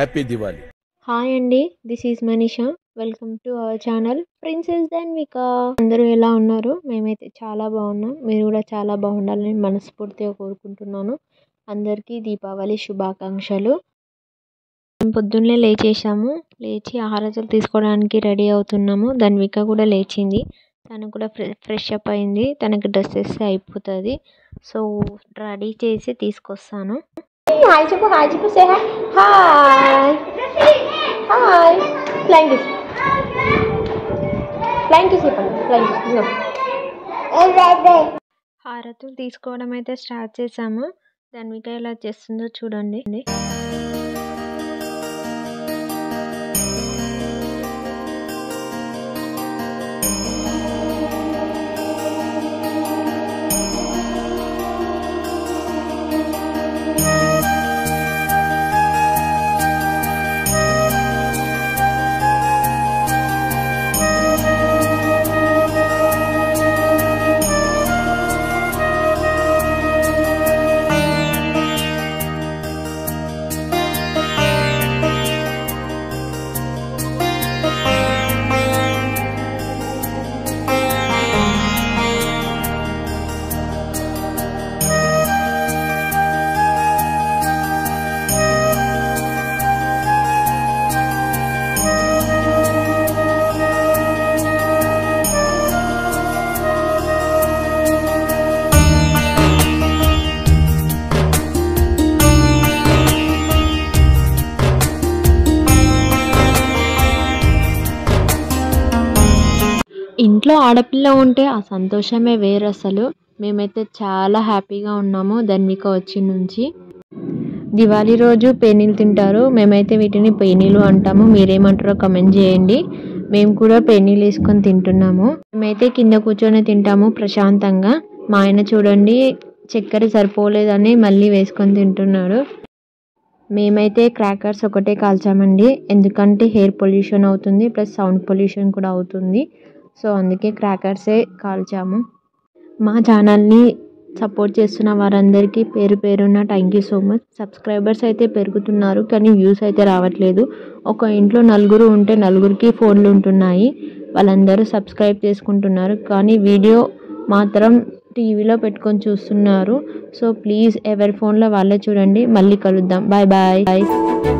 happy Diwali hi అండి this is Manisha welcome to our channel princess Dhanvika అందరూ ఎలా ఉన్నారు మేమైతే చాలా బాగున్నాం మీరు కూడా చాలా బాగుండాలని మనస్ఫూర్తిగా కోరుకుంటున్నాను అందరికీ దీపావళి శుభాకాంక్షలు మేము పొద్దున్నే లేచేసాము లేచి ఆహారతలు తీసుకోవడానికి రెడీ అవుతున్నాము ధన్విక కూడా లేచింది తను కూడా ఫ్రె ఫ్రెష్ అప్ అయింది తనకి డ్రెస్ వేస్తే అయిపోతుంది సో రెడీ చేసి తీసుకొస్తాను హాయ్ చెప్పు హాయ్ చెప్పు say hi hi flying kiss flying kiss చెప్పండి ఫ్లైంగ్ కిస్ హారతులు తీసుకోవడం అయితే స్టార్ట్ చేసాము ధన్విక ఎలా చేస్తుందో చూడండి ఇంట్లో ఆడపిల్ల ఉంటే ఆ సంతోషమే వేరు అసలు మేమైతే చాలా హ్యాపీగా ఉన్నాము ధన్విక వచ్చి నుంచి దివాళీ రోజు పేనీలు తింటారు మేమైతే వీటిని పేనీలు అంటాము మీరేమంటారో కమెంట్ చేయండి మేము కూడా పేనీలు వేసుకొని తింటున్నాము మేమైతే కింద కూర్చొని తింటాము ప్రశాంతంగా మా ఆయన చూడండి చక్కెర సరిపోలేదని మళ్ళీ వేసుకొని తింటున్నాడు మేమైతే క్రాకర్స్ ఒకటే కాల్చామండి ఎందుకంటే హెయిర్ పొల్యూషన్ అవుతుంది ప్లస్ సౌండ్ పొల్యూషన్ కూడా అవుతుంది సో అందుకే క్రాకర్సే కాల్చాము మా ఛానల్ని సపోర్ట్ చేస్తున్న వారందరికీ పేరు పేరున్న thank you so much subscribers అయితే పెరుగుతున్నారు కానీ వ్యూస్ అయితే రావట్లేదు ఒక ఇంట్లో నలుగురు ఉంటే నలుగురికి ఫోన్లు ఉంటున్నాయి వాళ్ళందరూ సబ్స్క్రైబ్ చేసుకుంటున్నారు కానీ వీడియో మాత్రం టీవీలో పెట్టుకొని చూస్తున్నారు సో ప్లీజ్ ఎవరి ఫోన్లో వాళ్ళే చూడండి మళ్ళీ కలుద్దాం బాయ్ బాయ్ బాయ్